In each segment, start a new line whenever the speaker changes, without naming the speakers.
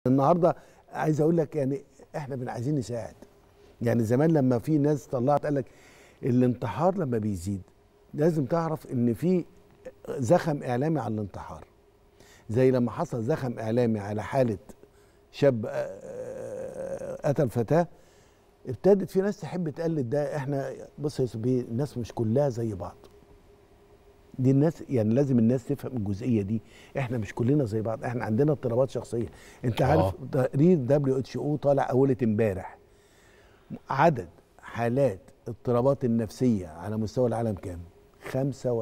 النهارده عايز اقول لك يعني احنا بن عايزين نساعد يعني زمان لما في ناس طلعت قال لك الانتحار لما بيزيد لازم تعرف ان في زخم اعلامي على الانتحار زي لما حصل زخم اعلامي على حاله شاب آه، آه، قتل فتاه ابتدت في ناس تحب تقلد ده احنا بص يا سبي الناس مش كلها زي بعض دي الناس يعني لازم الناس تفهم الجزئيه دي احنا مش كلنا زي بعض احنا عندنا اضطرابات شخصيه انت
آه.
عارف تقرير دبليو اتش او طالع اولة امبارح عدد حالات اضطرابات النفسيه على مستوى العالم كام 25%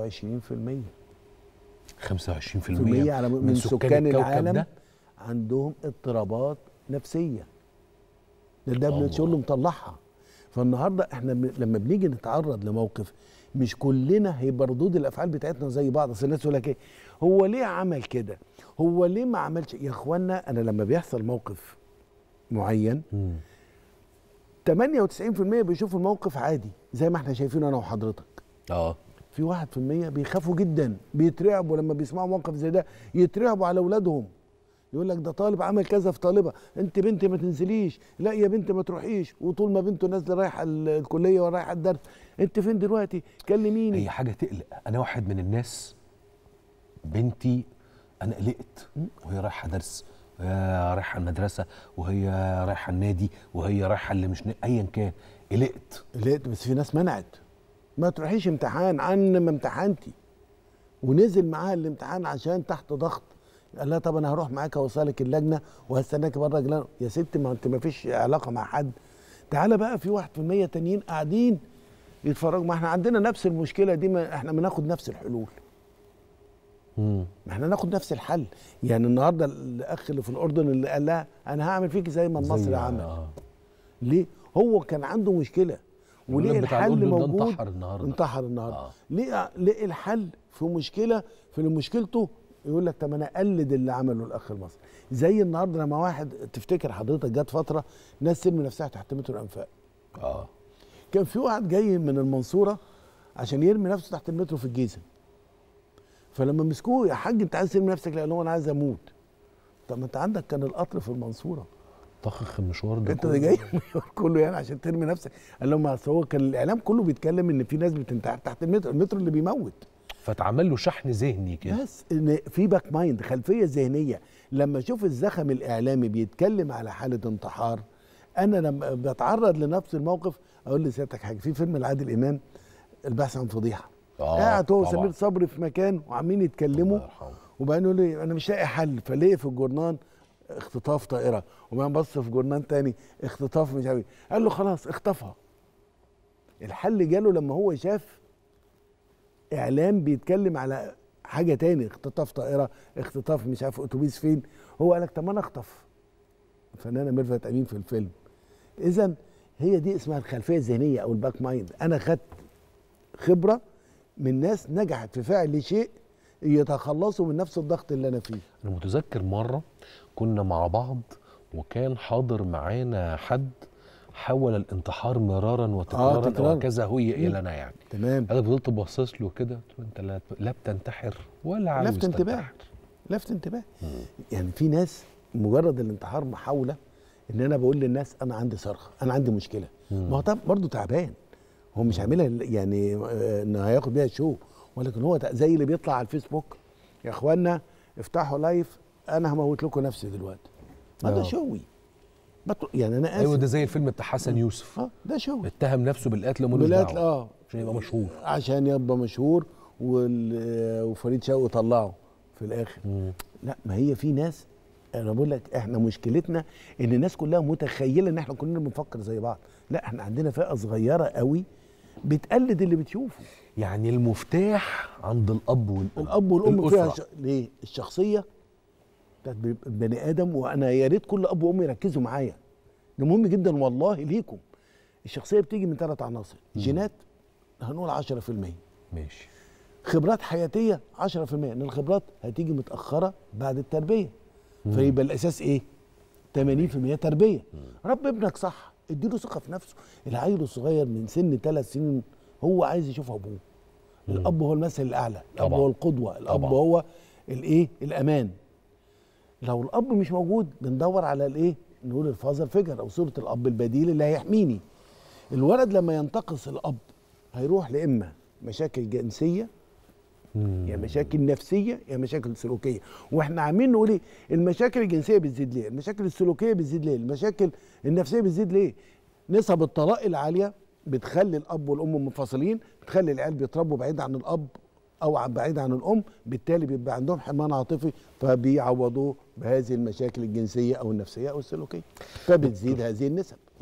25%
في المية على من, من سكان
الكوكب
العالم
ده
عندهم اضطرابات نفسيه ده الدبليو اتش او اللي مطلعها فالنهارده احنا ب- لما بنيجي نتعرض لموقف مش كلنا هيبقى ردود الافعال بتاعتنا زي بعض اصل الناس يقول لك ايه هو ليه عمل كده هو ليه ما عملش يا اخوانا انا لما بيحصل موقف معين
مم.
98% بيشوفوا الموقف عادي زي ما احنا شايفينه انا وحضرتك
اه
في واحد في المية بيخافوا جدا بيترعبوا لما بيسمعوا موقف زي ده يترعبوا على اولادهم يقول لك ده طالب عمل كذا في طالبه انت بنت ما تنزليش لا يا بنت ما تروحيش وطول ما بنته نازله رايحه ال- الكليه ورايحه الدرس انت فين دلوقتي كلميني
هي حاجه تقلق انا واحد من الناس بنتي انا قلقت وهي رايحه درس وهي رايحه المدرسه وهي رايحه النادي وهي رايحه اللي مش ن- ايا كان قلقت
لقيت بس في ناس منعت ما تروحيش امتحان عن ما امتحنتي ونزل معاها الامتحان عشان تحت ضغط قال لها طب انا هروح معاك اوصلك اللجنه وهستناك بره اللجنه يا ست ما انت ما فيش علاقه مع حد تعالى بقى في واحد في المية تانيين قاعدين يتفرجوا ما احنا عندنا نفس المشكله دي ما احنا بناخد نفس الحلول
مم.
ما احنا ناخد نفس الحل يعني النهارده الاخ اللي في الاردن اللي قال لها انا هعمل فيك زي ما
زي-
النصر عمل
آه.
ليه هو كان عنده مشكله وليه
الولد بتاع
الحل
الأردن ده
موجود
انتحر النهاردة.
انتحر النهارده
آه.
ليه ليه الحل في مشكله في مشكلته يقول لك طب انا اقلد اللي عمله الاخ المصري زي النهارده لما واحد تفتكر حضرتك جت فتره ناس ترمي نفسها تحت متر الانفاق
اه
كان في واحد جاي من المنصوره عشان يرمي نفسه تحت المترو في الجيزه فلما مسكوه يا حاج انت عايز ترمي نفسك لا قال له انا عايز اموت طب ما انت عندك كان القطر في المنصوره
طخخ المشوار ده
انت
كله.
جاي من نيويورك كله يعني عشان ترمي نفسك قال لهم اصل هو كان الاعلام كله بيتكلم ان في ناس بتنتحر تحت المترو المترو اللي بيموت
فتعمل له شحن ذهني كده
بس ان في باك مايند خلفيه ذهنيه لما اشوف الزخم الاعلامي بيتكلم على حاله انتحار انا لما بتعرض لنفس الموقف اقول لسيادتك حاجه في فيلم لعادل امام البحث عن فضيحه
آه،
قاعد هو
طبعاً.
وسمير صبري في مكان وعمالين يتكلموا
الله يرحمه.
وبعدين يقول لي انا مش لاقي حل فلقي في الجورنان اختطاف طائره وبعدين بص في جورنان تاني اختطاف مش عارف إيه. قال له خلاص اخطفها الحل جاله لما هو شاف اعلام بيتكلم على حاجه تاني اختطاف طائره اختطاف مش عارف اتوبيس فين هو قال لك طب ما انا اخطف الفنانه ميرفت امين في الفيلم اذا هي دي اسمها الخلفيه الذهنيه او الباك مايند انا خدت خبره من ناس نجحت في فعل شيء يتخلصوا من نفس الضغط اللي انا فيه
انا متذكر مره كنا مع بعض وكان حاضر معانا حد حاول الانتحار مرارا وتكرارا
تكرار.
وكذا هي لنا يعني
تمام
انا فضلت باصص له كده قلت له انت لا, لا بتنتحر ولا عاوز
لفت انتباه
تنتحر
لفت انتباه يعني في ناس مجرد الانتحار محاوله ان انا بقول للناس انا عندي صرخه انا عندي مشكله ما هو طب برضه تعبان هو مش عاملها ل- يعني آه، انه هياخد بيها شو ولكن هو تع- زي اللي بيطلع على الفيسبوك يا اخوانا افتحوا لايف انا هموت لكم نفسي دلوقتي ما ده
آه.
شوي بطل- يعني انا اسف
ايوه ده زي الفيلم بتاع حسن يوسف
اه ده شوي
اتهم نفسه بالقتل وملوش
بالقتل
دعوه
اه
عشان يبقى مشهور
عشان يبقى مشهور وال- وفريد شوقي طلعه في الاخر
مم.
لا ما هي في ناس انا بقول لك احنا مشكلتنا ان الناس كلها متخيله ان احنا كلنا بنفكر زي بعض لا احنا عندنا فئه صغيره قوي بتقلد اللي بتشوفه
يعني المفتاح عند الاب والام
الاب والام فيها
الأسرة.
ش... ليه الشخصيه بتاعت ب- بني ادم وانا يا ريت كل اب وام يركزوا معايا ده مهم جدا والله ليكم الشخصيه بتيجي من ثلاث عناصر جينات هنقول 10%
ماشي
خبرات حياتيه 10% ان الخبرات هتيجي متاخره بعد التربيه فيبقى الاساس ايه 80% تربيه رب ابنك صح اديله ثقه في نفسه العيل الصغير من سن ثلاث سنين هو عايز يشوف ابوه الاب هو المثل الاعلى الاب
طبعا.
هو القدوه الاب
طبعا.
هو الايه الامان لو الاب مش موجود بندور على الايه نقول الفازر فيجر او صوره الاب البديل اللي هيحميني الولد لما ينتقص الاب هيروح لاما مشاكل جنسيه يا مشاكل نفسيه يا مشاكل سلوكيه واحنا عاملين نقول ايه المشاكل الجنسيه بتزيد ليه المشاكل السلوكيه بتزيد ليه المشاكل النفسيه بتزيد ليه نسب الطلاق العاليه بتخلي الاب والام منفصلين بتخلي العيال بيتربوا بعيد عن الاب او عن بعيد عن الام بالتالي بيبقى عندهم حرمان عاطفي فبيعوضوه بهذه المشاكل الجنسيه او النفسيه او السلوكيه فبتزيد هذه النسب